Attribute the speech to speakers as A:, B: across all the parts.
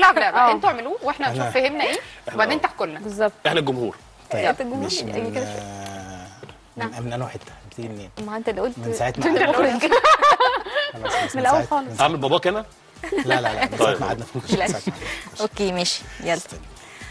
A: لا بقى
B: آه.
A: انتوا اعملوه واحنا نشوف
C: أنا-
A: فهمنا ايه وبعدين تحكوا لنا
B: بالظبط
D: احنا الجمهور
C: طيب
B: يا الجمهور
C: ماشي
B: يعني
C: من
B: كده
C: آه، من من انه حته نبتدي منين؟
B: ما انت اللي قلت
C: من ساعه
B: انت اللي
C: ما
B: قلت.
C: خلاص بس
B: من الأول
C: ساعة-
B: خالص.
C: من ساعة-
D: اعمل باباك انا
C: لا لا لا من ساعه
D: طيب.
C: ما قعدنا في ممكن ساعه ما قعدنا في ممكن.
B: اوكي ماشي يلا
C: استني.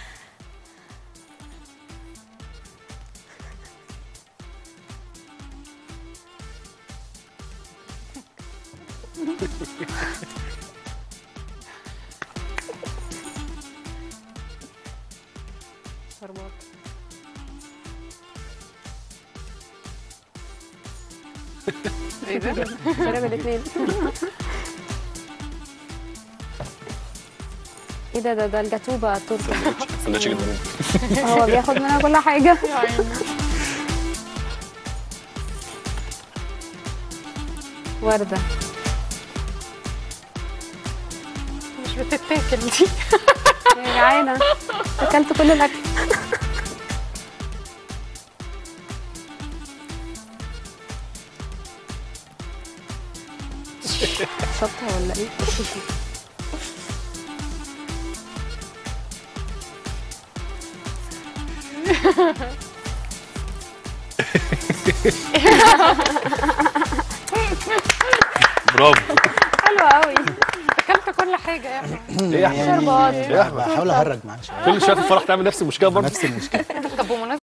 A: ايه ده
B: شرب الاثنين ايه ده ده ده الجاتوه بقى التركي
D: سندوتش جبنه
B: هو بياخد منها كل حاجه
A: يا عيني.
B: ورده
A: مش بتتاكل دي
B: يا جعانه اكلت كل الاكل شطه ولا ايه
D: برافو
B: حلوه قوي
A: اكلت كل حاجه يا احمد
D: ايه يا احمد
B: شربات
D: يا أحمد.
C: بحاول اهرج معاه شويه
D: كل شويه في الفرح تعمل نفس المشكله برضه
C: نفس المشكله
A: طب بمناسبه